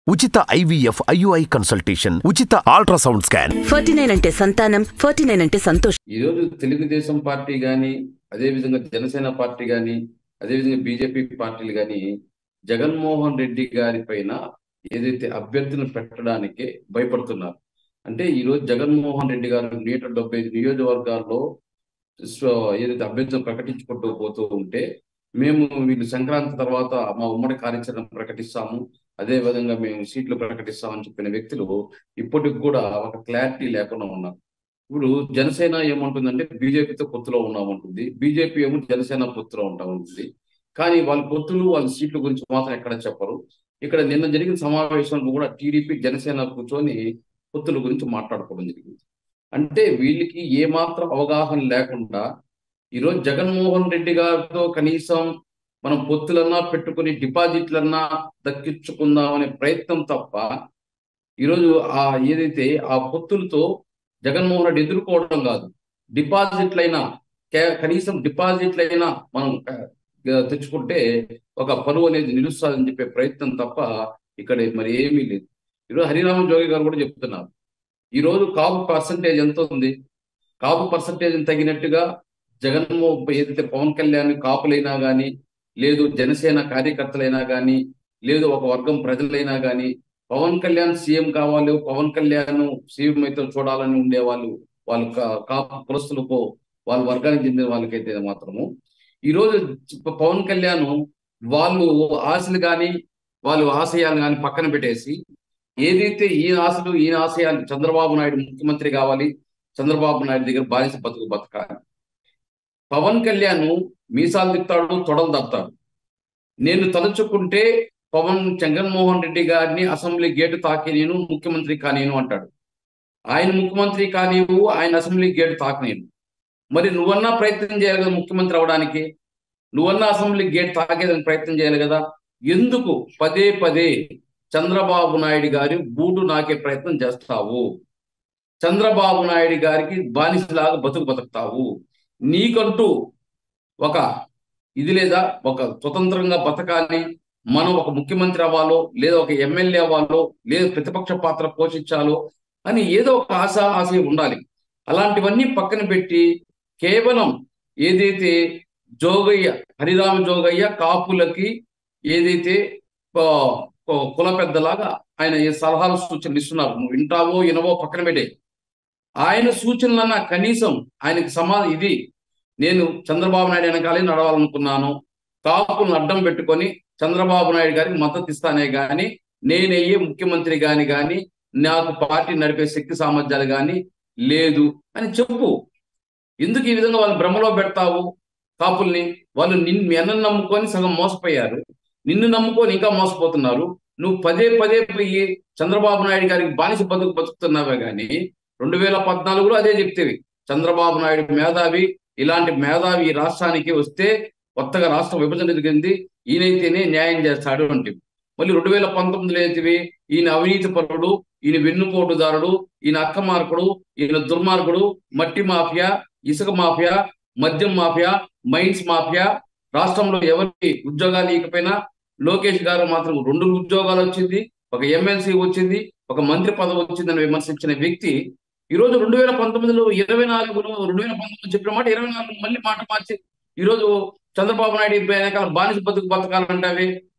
ఉచిత IVF IUI consultation ఉచిత ultrasound scan forty nine అంటే సంతానం ఫార్టీ నైన్ అంటే సంతోషం ఈరోజు తెలుగుదేశం పార్టీ కానీ అదేవిధంగా జనసేన పార్టీ కానీ అదేవిధంగా బీజేపీ పార్టీలు కానీ జగన్మోహన్ రెడ్డి గారి పైన ఏదైతే అభ్యర్థులను పెట్టడానికే భయపడుతున్నారు అంటే ఈరోజు జగన్మోహన్ రెడ్డి గారు నూట డెబ్బై ఐదు నియోజకవర్గాల్లో స్వ- ఏదైతే అభ్యర్థులను ప్రకటించుకుంటూ పోతూ ఉంటే మేము వీళ్ళు సంక్రాంతి తర్వాత మా ఉమ్మడి కార్యాచరణ ప్రకటిస్తాము అదే విధంగా మేము సీట్లు ప్రకటిస్తామని చెప్పిన వ్యక్తులు ఇప్పటికి కూడా ఒక క్లారిటీ లేకుండా ఉన్నారు ఇప్పుడు జనసేన ఏమంటుందంటే బీజేపీతో పొత్తులో ఉన్నామంటుంది బీజేపీ ఏమో జనసేన పొత్తులో ఉంటామంటుంది కానీ వాళ్ళ పొత్తులు వాళ్ళ సీట్ల గురించి మాత్రం ఎక్కడ చెప్పరు ఇక్కడ నిన్న జరిగిన సమావేశంలో కూడా టీడీపీ జనసేన కూర్చొని పొత్తుల గురించి మాట్లాడుకోవడం జరిగింది అంటే వీళ్ళకి ఏమాత్రం అవగాహన లేకుండా ఈరోజు జగన్మోహన్ రెడ్డి గారితో కనీసం మనం పొత్తులన్నా పెట్టుకుని డిపాజిట్లన్నా దక్కించుకుందాం అనే ప్రయత్నం తప్ప ఈరోజు ఆ ఏదైతే ఆ పొత్తులతో జగన్మోహన్ రెడ్డి ఎదుర్కోవడం కాదు డిపాజిట్లైనా కే- కనీసం డిపాజిట్లైనా మనం ఆ, తెచ్చుకుంటే ఒక పనువు అనేది నిలుస్తుందని చెప్పే ప్రయత్నం తప్ప ఇక్కడ మరి ఏమీ లేదు ఈరోజు హరిరామ జోగి గారు కూడా చెప్తున్నారు ఈరోజు కాపు పర్సంటేజ్ ఎంత ఉంది కాపు పర్సంటేజ్ తగినట్టుగా జగన్మోహన్ ఏదైతే పవన్ కళ్యాణ్ కాపులైనా కానీ లేదు జనసేన కార్యకర్తలైనా కానీ లేదు ఒక వర్గం ప్రజలైనా కానీ పవన్ కళ్యాణ్ సీఎం కావాలి పవన్ కళ్యాణ్ సీఎం అయితే చూడాలని ఉండేవాళ్ళు వాళ్ళు కా- కాపు కులస్తులకు వాళ్ళ వర్గానికి చెందిన వాళ్ళకైతే మాత్రము ఈరోజు ప- పవన్ కళ్యాణ్ వాళ్ళు ఆశలు కానీ వాళ్ళు ఆశయాలు కానీ పక్కన పెట్టేసి ఏదైతే ఈయన ఆశలు ఈయన ఆశయాలు చంద్రబాబు నాయుడు ముఖ్యమంత్రి కావాలి చంద్రబాబు నాయుడు దగ్గర బానిస బతుకు బతకాలి పవన్ కళ్యాణ్ మీసాలు తిప్పుతాడు తొడలు తప్పుతాడు నేను తలుచుకుంటే పవన్ జగన్మోహన్ రెడ్డి గారిని అసెంబ్లీ గేటు తాకి నేను ముఖ్యమంత్రి కానేను అంటాడు ఆయన ముఖ్యమంత్రి కానివు ఆయన అసెంబ్లీ గేటు తాకనేను మరి నువ్వన్నా ప్రయత్నం చేయాలి కదా ముఖ్యమంత్రి అవడానికి నువ్వన్నా అసెంబ్లీ గేట్ తాకేదని ప్రయత్నం చేయాలి కదా ఎందుకు పదే పదే చంద్రబాబు నాయుడు గారి బూటు నాకే ప్రయత్నం చేస్తావు చంద్రబాబు నాయుడు గారికి బానిసలాగా బతుకు బతుకుతావు నీకంటూ ఒక ఇది లేదా ఒక స్వతంత్రంగా బతకాలి మనం ఒక ముఖ్యమంత్రి అవ్వాలో లేదా ఒక ఎమ్మెల్యే అవ్వాలో లేదా ప్రతిపక్ష పాత్ర పోషించాలో అని ఏదో ఒక ఆశ ఆశయం ఉండాలి అలాంటివన్నీ పక్కన పెట్టి కేవలం ఏదైతే జోగయ్య హరిరామ జోగయ్య కాపులకి ఏదైతే ఆ, ఆ, కుల పెద్దలాగా ఆయన ఏ సలహాలు సూచనలు ఇస్తున్నారు నువ్వు వింటావో వినవో పక్కన పెట్టే ఆయన సూచనలన్నా కనీసం ఆయనకి సమా ఇది నేను చంద్రబాబు నాయుడు వెనకాలే నడవాలనుకున్నాను కాపులను అడ్డం పెట్టుకొని చంద్రబాబు నాయుడు గారికి మద్దతు ఇస్తానే గాని నేనయ్యే ముఖ్యమంత్రి గాని గాని నాకు పార్టీ నడిపే శక్తి సామర్థ్యాలు గాని లేదు అని చెప్పు ఎందుకు ఈ విధంగా వాళ్ళు భ్రమలో పెడతావు కాపుల్ని వాళ్ళు నిన్ను మీ అన్నం నమ్ముకొని సగం మోసపోయారు నిన్ను నమ్ముకొని ఇంకా మోసపోతున్నారు నువ్వు పదే పదే పోయి చంద్రబాబు నాయుడు గారికి బానిస బతుకు బతుకుతున్నావే గాని రెండు వేల పద్నాలుగులో అదే చెప్తేవి చంద్రబాబు నాయుడు మేధావి ఇలాంటి మేధావి ఈ రాష్ట్రానికి వస్తే కొత్తగా రాష్ట్ర విభజన జరిగింది ఈయనైతేనే న్యాయం చేస్తాడు అంటే మళ్ళీ రెండు వేల పంతొమ్మిదిలో అయితేవి ఈయన అవినీతి పరుడు ఈయన వెన్నుపోటుదారుడు ఈయన అక్కమార్కుడు ఈయన దుర్మార్గుడు మట్టి మాఫియా ఇసుక మాఫియా మద్యం మాఫియా మైన్స్ మాఫియా రాష్ట్రంలో ఎవరికి ఉద్యోగాలు ఇకపోయినా లోకేష్ గారు మాత్రం రెండు ఉద్యోగాలు వచ్చింది ఒక ఎమ్మెల్సీ వచ్చింది ఒక మంత్రి పదవి వచ్చిందని విమర్శించిన వ్యక్తి ఈ రోజు రెండు వేల పంతొమ్మిదిలో ఇరవై నాలుగులో రెండు వేల పంతొమ్మిది చెప్పిన మాట ఇరవై నాలుగు మళ్ళీ మాట మార్చి ఈ రోజు చంద్రబాబు నాయుడు వెనకాల బానిస బతుకు బతకాలంటావే